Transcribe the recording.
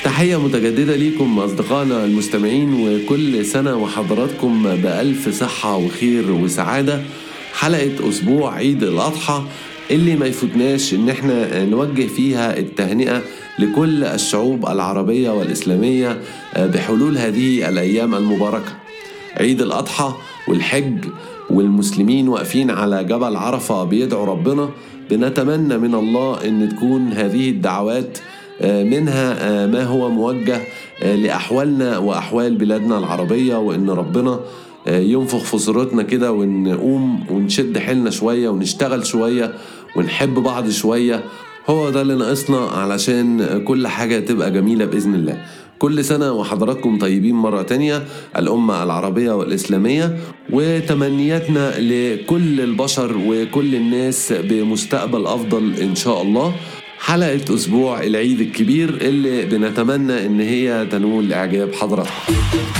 تحية متجددة ليكم أصدقائنا المستمعين وكل سنة وحضراتكم بألف صحة وخير وسعادة حلقة أسبوع عيد الأضحى اللي ما يفوتناش إن احنا نوجه فيها التهنئة لكل الشعوب العربية والإسلامية بحلول هذه الأيام المباركة عيد الأضحى والحج والمسلمين واقفين على جبل عرفة بيدعوا ربنا بنتمنى من الله إن تكون هذه الدعوات منها ما هو موجه لأحوالنا وأحوال بلادنا العربية وإن ربنا ينفخ في صورتنا كده ونقوم ونشد حيلنا شوية ونشتغل شوية ونحب بعض شوية هو ده اللي ناقصنا علشان كل حاجة تبقى جميلة بإذن الله كل سنة وحضراتكم طيبين مرة تانية الأمة العربية والإسلامية وتمنياتنا لكل البشر وكل الناس بمستقبل أفضل إن شاء الله حلقة أسبوع العيد الكبير اللي بنتمنى إن هي تنول إعجاب حضراتكم